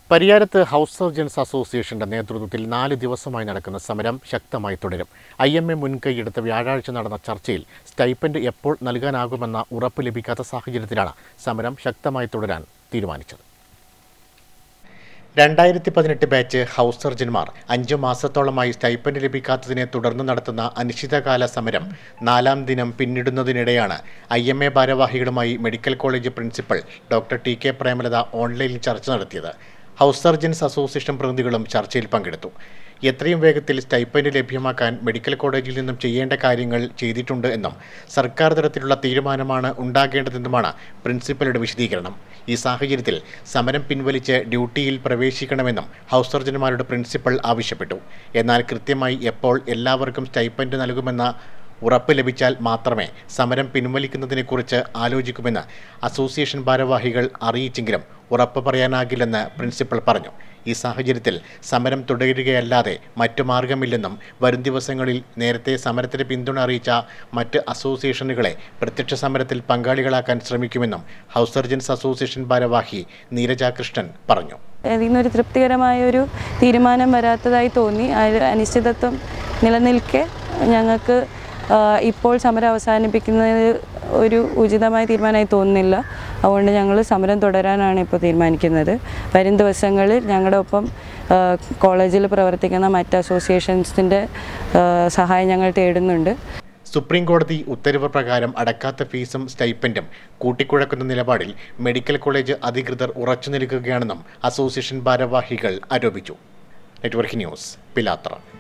പരിയാരത്ത് house surgeons അസോസിയേഷന്റെ നേതൃത്വത്തിൽ നാല് ദിവസമായി നടക്കുന്ന സമരം ശക്തമായി തുടരും ഐ എം എ മുൻകൈയെടുത്ത് വ്യാഴാഴ്ച നടന്ന ചർച്ചയിൽ സ്റ്റൈപ്പൻഡ് എപ്പോൾ നൽകാനാകുമെന്ന ഉറപ്പ് ലഭിക്കാത്ത സാഹചര്യത്തിലാണ് സമരം ശക്തമായി തുടരാൻ തീരുമാനിച്ചത് രണ്ടായിരത്തി പതിനെട്ട് ബാച്ച് ഹൗസ് സർജന്മാർ അഞ്ചു മാസത്തോളമായി സ്റ്റൈപ്പൻഡ് ലഭിക്കാത്തതിനെ തുടർന്ന് നടത്തുന്ന അനിശ്ചിതകാല സമരം നാലാം ദിനം പിന്നിടുന്നതിനിടെയാണ് ഐ എം എ ഭാരവാഹികളുമായി medical college principal doctor T K Premalatha ഓൺലൈനിൽ ചർച്ച നടത്തിയത് ഹൗസ് സർജൻസ് അസോസിയേഷൻ പ്രതിനിധികളും ചർച്ചയിൽ പങ്കെടുത്തു എത്രയും വേഗത്തിൽ സ്റ്റൈപ്പൻഡ് ലഭ്യമാക്കാൻ മെഡിക്കൽ കോളേജിൽ നിന്നും ചെയ്യേണ്ട കാര്യങ്ങൾ ചെയ്തിട്ടുണ്ട് എന്നും സർക്കാർ തലത്തിലുള്ള തീരുമാനമാണ് ഉണ്ടാകേണ്ടതെന്നുമാണ് പ്രിൻസിപ്പലുടെ വിശദീകരണം ഈ സാഹചര്യത്തിൽ സമരം പിൻവലിച്ച് ഡ്യൂട്ടിയിൽ പ്രവേശിക്കണമെന്നും ഹൗസ് സർജന്മാരുടെ പ്രിൻസിപ്പൽ ആവശ്യപ്പെട്ടു എന്നാൽ കൃത്യമായി എപ്പോൾ എല്ലാവർക്കും സ്റ്റൈപ്പൻഡ് നൽകുമെന്ന ഉറപ്പ് ലഭിച്ചാൽ മാത്രമേ സമരം പിൻവലിക്കുന്നതിനെക്കുറിച്ച് ആലോചിക്കുമെന്ന് അസോസിയേഷൻ ഭാരവാഹികൾ അറിയിച്ചെങ്കിലും ഉറപ്പ് പറയാനാകില്ലെന്ന് പ്രിൻസിപ്പൽ പറഞ്ഞു ഈ സാഹചര്യത്തിൽ സമരം തുടരുകയല്ലാതെ മറ്റു മാർഗമില്ലെന്നും വരും ദിവസങ്ങളിൽ നേരത്തെ സമരത്തിന് പിന്തുണ അറിയിച്ച മറ്റ് അസോസിയേഷനുകളെ പ്രത്യക്ഷ സമരത്തിൽ പങ്കാളികളാക്കാൻ ശ്രമിക്കുമെന്നും ഹൗസ് സർജൻസ് അസോസിയേഷൻ ഭാരവാഹി നീരജ കൃഷ്ണൻ പറഞ്ഞു അതിൽ നിന്നൊരു തൃപ്തികരമായ ഒരു തീരുമാനം വരാത്തതായി തോന്നി ആ ഒരു അനിശ്ചിതത്വം നിലനിൽക്കെ ഞങ്ങൾക്ക് ആ, ഇപ്പോൾ സമരം അവസാനിപ്പിക്കുന്നത് ഒരു ഉചിതമായ തീരുമാനമായി തോന്നുന്നില്ല അതുകൊണ്ട് ഞങ്ങൾ സമരം തുടരാനാണ് ഇപ്പോൾ തീരുമാനിക്കുന്നത് വരും ദിവസങ്ങളിൽ ഞങ്ങളുടെ ഒപ്പം ആ, കോളേജിൽ പ്രവർത്തിക്കുന്ന മറ്റ് അസോസിയേഷൻസിൻ്റെ ആ, സഹായം ഞങ്ങൾ തേടുന്നുണ്ട് സുപ്രീം കോടതി ഉത്തരവ് പ്രകാരം അടക്കാത്ത ഫീസും സ്റ്റൈപ്പൻഡും കൂട്ടിക്കുഴക്കുന്ന നിലപാടിൽ മെഡിക്കൽ കോളേജ് അധികൃതർ ഉറച്ചു നിൽക്കുകയാണെന്നും അസോസിയേഷൻ ഭാരവാഹികൾ ആരോപിച്ചു നെറ്റ്വർക്ക് ന്യൂസ് പിലാത്ര